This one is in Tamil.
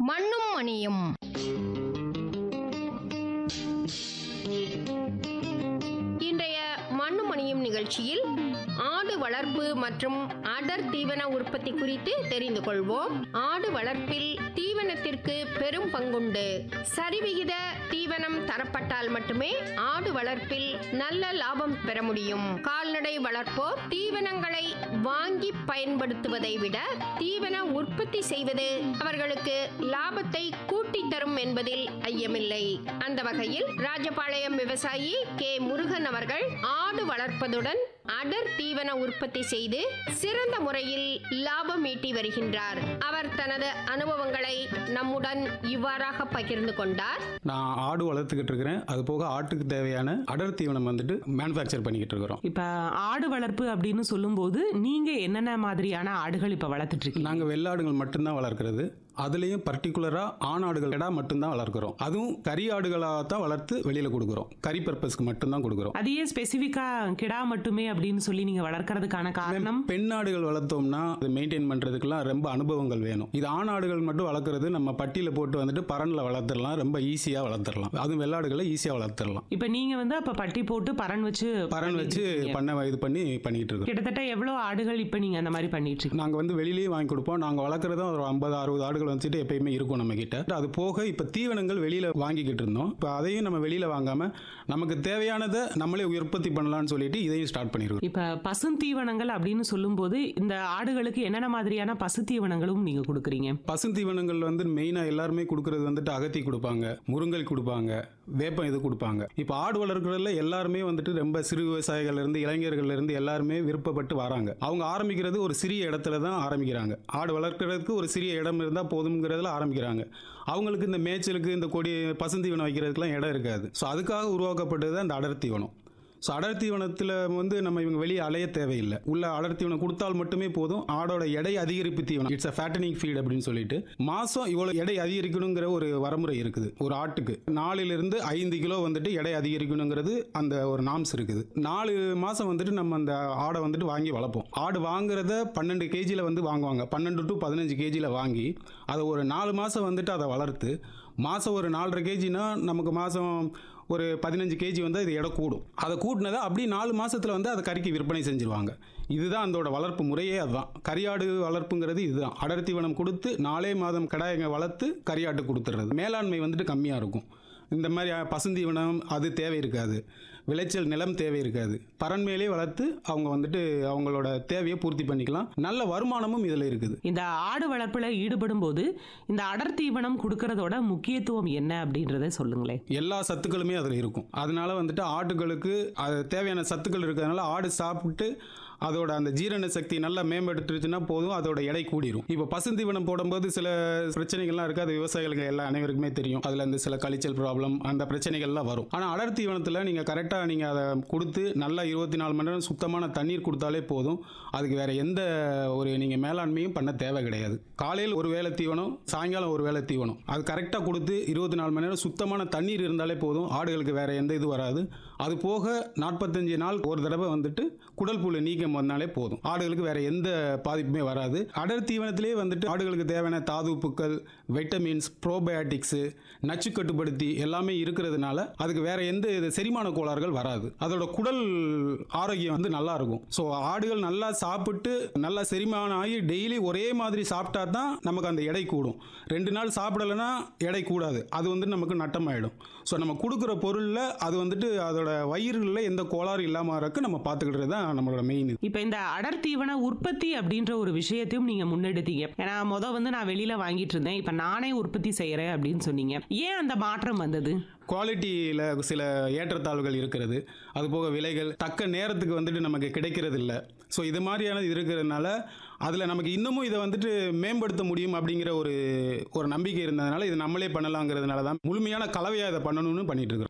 மண்ணும் மணியும் இன்றைய மண்ணும் மணியும் நிகழ்ச்சியில் ஆடு வளர்ப்பு மற்றும் அடர் தீவன உற்பத்தி குறித்து தெரிந்து கொள்வோம் ஆடு வளர்ப்பில் தீவனத்திற்கு பெரும் பங்குண்டு சரிவிகித தீவனம் தரப்பட்டால் மட்டுமே ஆடு வளர்ப்பில் நல்ல லாபம் பெற முடியும் கால்நடை வளர்ப்போர் தீவனங்களை வாங்கி பயன்படுத்துவதை விட தீவன உற்பத்தி செய்வது அவர்களுக்கு லாபத்தை கூட்டி தரும் என்பதில் ஐயமில்லை அந்த வகையில் ராஜபாளையம் விவசாயி கே முருகன் அவர்கள் ஆடு வளர்ப்பதுடன் அடர் தீவன உற்பத்தி செய்து சிறந்த முறையில் லாபம் ஈட்டி வருகின்றார் அவர் தனது அனுபவங்களை நம்முடன் இவ்வாறாக பகிர்ந்து கொண்டார் நான் ஆடு வளர்த்துக்கிட்டு இருக்கிறேன் அது போக ஆட்டுக்கு தேவையான அடர் தீவனம் வந்துட்டு மேனுஃபேக்சர் பண்ணிக்கிட்டு இருக்கிறோம் இப்ப ஆடு வளர்ப்பு அப்படின்னு சொல்லும்போது நீங்க என்னென்ன மாதிரியான ஆடுகள் இப்ப வளர்த்துட்டு இருக்கீங்க நாங்கள் வெள்ளாடுகள் மட்டும்தான் வளர்க்கிறது அதுலேயும் பர்டிகுலராக ஆண் ஆடுகள் கிடா மட்டும்தான் வளர்க்குறோம் அதுவும் கறி ஆடுகளாக தான் வளர்த்து வெளியில் கொடுக்குறோம் கறி பர்பஸ்க்கு மட்டும்தான் கொடுக்குறோம் அதையே ஸ்பெசிஃபிக்கா கிடா மட்டுமே அப்படின்னு சொல்லி நீங்க வளர்க்கறதுக்கான காரணம் பெண் ஆடுகள் வளர்த்தோம்னா அது மெயின்டைன் பண்ணுறதுக்குலாம் ரொம்ப அனுபவங்கள் வேணும் இது ஆண் ஆடுகள் மட்டும் வளர்க்குறது நம்ம பட்டியில் போட்டு வந்துட்டு பரனில் வளர்த்துடலாம் ரொம்ப ஈஸியாக வளர்த்துடலாம் அதுவும் வெள்ளாடுகளை ஈஸியாக வளர்த்துடலாம் இப்ப நீங்க வந்து அப்ப பட்டி போட்டு பரன் வச்சு பரன் வச்சு பண்ண இது பண்ணி பண்ணிக்கிட்டு இருக்கோம் கிட்டத்தட்ட எவ்வளவு ஆடுகள் இப்ப நீங்க அந்த மாதிரி பண்ணிட்டு இருக்கீங்க நாங்கள் வந்து வெளியிலேயே வாங்கி கொடுப்போம் நாங்கள் வளர்க்குறது ஒரு ஐம்பது அறுபது ஆடுகள் வந்துட்டு எப்பயுமே இருக்கும் நம்ம கிட்ட அது போக இப்போ தீவனங்கள் வெளியில் வாங்கிக்கிட்டு இருந்தோம் இப்போ அதையும் நம்ம வெளியில் வாங்காமல் நமக்கு தேவையானதை நம்மளே உற்பத்தி பண்ணலாம்னு சொல்லிட்டு இதையும் ஸ்டார்ட் பண்ணியிருக்கோம் இப்ப பசுந்தீவனங்கள் அப்படின்னு சொல்லும்போது இந்த ஆடுகளுக்கு என்னென்ன மாதிரியான பசுத்தீவனங்களும் நீங்க கொடுக்குறீங்க பசுந்தீவனங்கள் வந்து மெயினாக எல்லாருமே கொடுக்கறது வந்துட்டு அகத்தி கொடுப்பாங்க முருங்கல் கொடுப்பாங்க வேப்பம் இது கொடுப்பாங்க இப்போ ஆடு வளர்க்குறதுல எல்லாருமே வந்துட்டு ரொம்ப சிறு விவசாயிகள் இருந்து இளைஞர்கள் இருந்து எல்லாருமே விருப்பப்பட்டு வராங்க அவங்க ஆரம்பிக்கிறது ஒரு சிறிய இடத்துல தான் ஆரம்பிக்கிறாங்க ஆடு வளர்க்குறதுக்கு ஒரு சிறிய இடம் இருந்தால் போதுங்கிறதுல ஆரம்பிக்கிறாங்க அவங்களுக்கு இந்த மேய்ச்சலுக்கு இந்த கொடி பசுந்தீவனம் வைக்கிறதுக்குலாம் இடம் இருக்காது ஸோ அதுக்காக உருவாக்கப்பட்டது தான் இந்த அடர் தீவனம் ஸோ அடர் தீவனத்தில் வந்து நம்ம இவங்க வெளியே அலைய தேவையில்லை உள்ள அடர் தீவனம் கொடுத்தால் மட்டுமே போதும் ஆடோட எடை அதிகரிப்பு தீவனம் இட்ஸ் அ ஃபேட்டனிங் ஃபீட் அப்படின்னு சொல்லிட்டு மாதம் இவ்வளோ எடை அதிகரிக்கணுங்கிற ஒரு வரமுறை இருக்குது ஒரு ஆட்டுக்கு நாலிலிருந்து ஐந்து கிலோ வந்துட்டு எடை அதிகரிக்கணுங்கிறது அந்த ஒரு நாம்ஸ் இருக்குது நாலு மாதம் வந்துட்டு நம்ம அந்த ஆடை வந்துட்டு வாங்கி வளர்ப்போம் ஆடு வாங்குறத பன்னெண்டு கேஜியில் வந்து வாங்குவாங்க பன்னெண்டு டு பதினஞ்சு கேஜியில் வாங்கி அதை ஒரு நாலு மாதம் வந்துட்டு அதை வளர்த்து மாதம் ஒரு நாலரை கேஜினா நமக்கு மாதம் ஒரு பதினஞ்சு கேஜி வந்து இது எடை கூடும் அதை கூட்டினதை அப்படியே நாலு மாசத்துல வந்து அதை கறிக்கு விற்பனை செஞ்சுருவாங்க இதுதான் அதோட வளர்ப்பு முறையே அதுதான் கரியாடு வளர்ப்புங்கிறது இதுதான் அடர் தீவனம் கொடுத்து நாலே மாதம் கடாயங்க வளர்த்து கரியாட்டு கொடுத்துறது மேலாண்மை வந்துட்டு கம்மியாக இருக்கும் இந்த மாதிரி அஹ், பசுந்தீவனம் அது தேவை இருக்காது விளைச்சல் நிலம் தேவை இருக்காது பரண்மையிலே வளர்த்து அவங்க வந்துட்டு அவங்களோட தேவையை பூர்த்தி பண்ணிக்கலாம் நல்ல வருமானமும் இதில் இருக்குது இந்த ஆடு வளர்ப்புல ஈடுபடும் போது இந்த அடர் தீவனம் கொடுக்கறதோட முக்கியத்துவம் என்ன அப்படின்றத சொல்லுங்களேன் எல்லா சத்துக்களுமே அதில் இருக்கும் அதனால வந்துட்டு ஆட்டுகளுக்கு அது தேவையான சத்துக்கள் இருக்கிறதுனால ஆடு சாப்பிட்டு அதோட அந்த ஜீரண சக்தி நல்லா மேம்படுத்துச்சுன்னா போதும் அதோட எடை கூடிரும் இப்போ பசுந்தீவனம் போடும்போது சில பிரச்சனைகள்லாம் இருக்குது அது விவசாயிகளுக்கு எல்லா அனைவருக்குமே தெரியும் அதில் இந்த சில கழிச்சல் ப்ராப்ளம் அந்த பிரச்சனைகள்லாம் வரும் ஆனால் அடர் தீவனத்தில் நீங்கள் கரெக்டாக நீங்கள் அதை கொடுத்து நல்லா இருபத்தி நாலு மணி நேரம் சுத்தமான தண்ணீர் கொடுத்தாலே போதும் அதுக்கு வேற எந்த ஒரு நீங்கள் மேலாண்மையும் பண்ண தேவை கிடையாது காலையில் ஒரு வேளை தீவனம் சாயங்காலம் ஒரு வேளை தீவனம் அது கரெக்டாக கொடுத்து இருபத்தி நாலு மணி நேரம் சுத்தமான தண்ணீர் இருந்தாலே போதும் ஆடுகளுக்கு வேற எந்த இது வராது அது போக நாற்பத்தஞ்சு நாள் ஒரு தடவை வந்துட்டு குடல் புழு நீக்கம் வந்தாலே போதும் ஆடுகளுக்கு வேற எந்த பாதிப்புமே வராது அடர் தீவனத்திலே வந்துட்டு ஆடுகளுக்கு தேவையான தாது உப்புக்கள் வைட்டமின்ஸ் ப்ரோபயோட்டிக்ஸ் நச்சு கட்டுப்படுத்தி எல்லாமே இருக்கிறதுனால அதுக்கு வேற எந்த இது செரிமான கோளாறுகள் வராது அதோட குடல் ஆரோக்கியம் வந்து நல்லா இருக்கும் ஸோ ஆடுகள் நல்லா சாப்பிட்டு நல்லா செரிமானம் ஆகி டெய்லி ஒரே மாதிரி சாப்பிட்டா தான் நமக்கு அந்த எடை கூடும் ரெண்டு நாள் சாப்பிடலைன்னா எடை கூடாது அது வந்து நமக்கு நட்டமாயிடும் ஸோ நம்ம கொடுக்குற பொருளில் அது வந்துட்டு அதோட வயிறுகளில் எந்த கோளாறு இல்லாமல் இருக்க நம்ம பார்த்துக்கிட்டு தான் நம்மளோட மெயின் இப்ப இந்த அடர் தீவன உற்பத்தி அப்படின்ற ஒரு விஷயத்தையும் நீங்க முன்னெடுத்தீங்க ஏன்னா முத வந்து நான் வெளியில வாங்கிட்டு இருந்தேன் இப்ப நானே உற்பத்தி செய்யறேன் அப்படின்னு சொன்னீங்க ஏன் அந்த மாற்றம் வந்தது குவாலிட்டியில் சில ஏற்றத்தாழ்வுகள் இருக்கிறது அதுபோக விலைகள் தக்க நேரத்துக்கு வந்துட்டு நமக்கு கிடைக்கிறது இல்லை ஸோ இது மாதிரியானது இருக்கிறதுனால அதில் நமக்கு இன்னமும் இதை வந்துட்டு மேம்படுத்த முடியும் அப்படிங்கிற ஒரு ஒரு நம்பிக்கை இருந்ததுனால இது நம்மளே பண்ணலாங்கிறதுனால தான் முழுமையான கலவையாக இதை பண்ணணும்னு பண்ணிட்டு இருக்கிறோம்